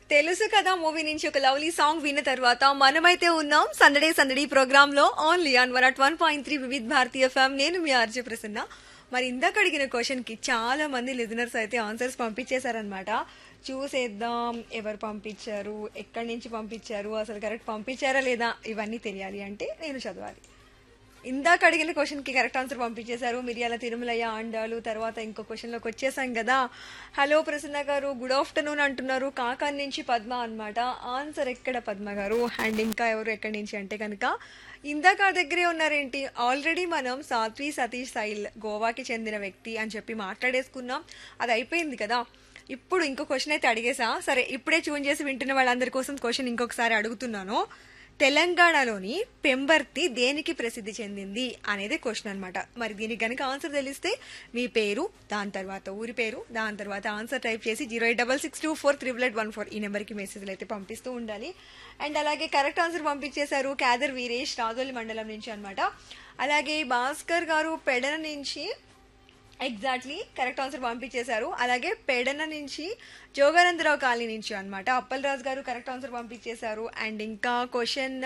తెలుసు కదా మూవీ నుంచి ఒక లవ్లీ సాంగ్ విన్న తర్వాత మనమైతే ఉన్నాం సందడే సందడి ప్రోగ్రామ్ లో only on one at one point three Vividh Bharatiya FM నేను మీ ఆర్జే ప్రసన్న మరి ఇందాక అడిగిన క్వశ్చన్ కి చాలా మంది లిజనర్స్ అయితే ఆన్సర్స్ పంపించేశారనమాట చూసేద్దాం ఎవరు పంపించారు ఎక్కడి నుంచి పంపించారు అసలు కరెక్ట్ పంపించారా లేదా ఇవన్నీ తెలియాలి అంటే నేను చదవాలి ఇందాక అడిగిన క్వశ్చన్ కి కరెక్ట్ ఆన్సర్ పంపించేశారు మిరియాల తిరుమలయ్య ఆండాలు తర్వాత ఇంకో క్వశ్చన్ లోకి వచ్చేసాం కదా హలో ప్రసన్న గారు గుడ్ ఆఫ్టర్నూన్ అంటున్నారు కాకాన్ నుంచి పద్మ అన్నమాట ఆన్సర్ ఎక్కడ పద్మ గారు అండ్ ఇంకా ఎవరు ఎక్కడి నుంచి అంటే కనుక ఇందాక ఆ దగ్గరే ఉన్నారేంటి ఆల్రెడీ మనం సాత్వి సతీష్ సైల్ గోవాకి చెందిన వ్యక్తి అని చెప్పి మాట్లాడేసుకున్నాం అది అయిపోయింది కదా ఇప్పుడు ఇంకో క్వశ్చన్ అయితే అడిగేసా సరే ఇప్పుడే చూన్ చేసి వింటున్న వాళ్ళందరి కోసం క్వశ్చన్ ఇంకొకసారి అడుగుతున్నాను తెలంగాణలోని పెంబర్తి దేనికి ప్రసిద్ధి చెందింది అనేది క్వశ్చన్ అనమాట మరి దీనికి కనుక ఆన్సర్ తెలిస్తే మీ పేరు దాని తర్వాత ఊరి పేరు దాని తర్వాత ఆన్సర్ టైప్ చేసి zero eight double six two four triple eight one four ఈ నెంబర్కి మెసేజ్లు అయితే పంపిస్తూ ఉండాలి అండ్ అలాగే కరెక్ట్ ఆన్సర్ పంపించేశారు క్యాదర్ వీరేష్ రాజోలి మండలం నుంచి అనమాట అలాగే భాస్కర్ గారు పెడన నుంచి ఎగ్జాక్ట్లీ కరెక్ట్ ఆన్సర్ పంపించేశారు అలాగే పెడన నుంచి జోగానందరావు కాలనీ నుంచి అనమాట అప్పలరాజు గారు కరెక్ట్ ఆన్సర్ పంపించేశారు అండ్ ఇంకా క్వశ్చన్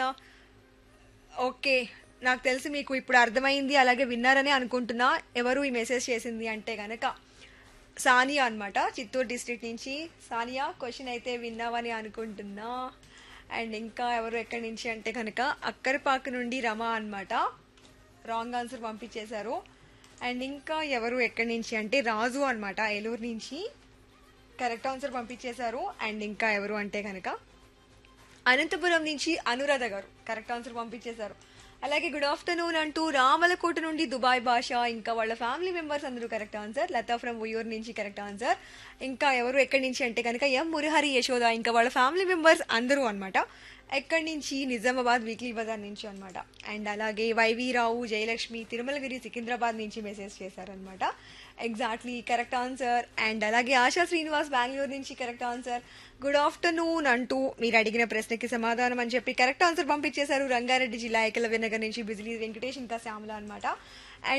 ఓకే నాకు తెలిసి మీకు ఇప్పుడు అర్థమైంది అలాగే విన్నారని అనుకుంటున్నా ఎవరు ఈ మెసేజ్ చేసింది అంటే గనక సానియా అనమాట చిత్తూరు డిస్ట్రిక్ట్ నుంచి సానియా క్వశ్చన్ అయితే విన్నావని అనుకుంటున్నా అండ్ ఇంకా ఎవరు ఎక్కడి నుంచి అంటే కనుక అక్కరపాక నుండి రమ అనమాట రాంగ్ ఆన్సర్ పంపించేశారు అండ్ ఇంకా ఎవరు ఎక్కడి నుంచి అంటే రాజు అనమాట ఏలూరు నుంచి కరెక్ట్ ఆన్సర్ పంపించేశారు అండ్ ఇంకా ఎవరు అంటే కనుక అనంతపురం నుంచి అనురాధ గారు కరెక్ట్ ఆన్సర్ పంపించేశారు అలాగే గుడ్ ఆఫ్టర్నూన్ అంటూ రామలకోట నుండి దుబాయ్ భాష ఇంకా వాళ్ళ ఫ్యామిలీ మెంబర్స్ అందరూ correct answer Latha from Uyyuru నుంచి కరెక్ట్ ఆన్సర్ ఇంకా ఎవరు ఎక్కడి నుంచి అంటే కనుక ఎం మురహరి యశోద ఇంకా వాళ్ళ ఫ్యామిలీ మెంబర్స్ అందరూ అనమాట ఎక్కడి నుంచి నిజామాబాద్ వీక్లీ బజార్ నుంచి అనమాట అండ్ అలాగే వైవి రావు జయలక్ష్మి తిరుమలగిరి సికింద్రాబాద్ నుంచి మెసేజ్ చేశారనమాట ఎగ్జాక్ట్లీ కరెక్ట్ ఆన్సర్ అండ్ అలాగే ఆశా శ్రీనివాస్ బెంగళూరు నుంచి కరెక్ట్ ఆన్సర్ గుడ్ ఆఫ్టర్నూన్ అంటూ మీరు అడిగిన ప్రశ్నకి సమాధానం అని చెప్పి కరెక్ట్ ఆన్సర్ పంపించేశారు రంగారెడ్డి జిల్లా ఏకలవ్య నగర్ నుంచి బిజిలీ వెంకటేష్ ఇంకా శ్యామల అనమాట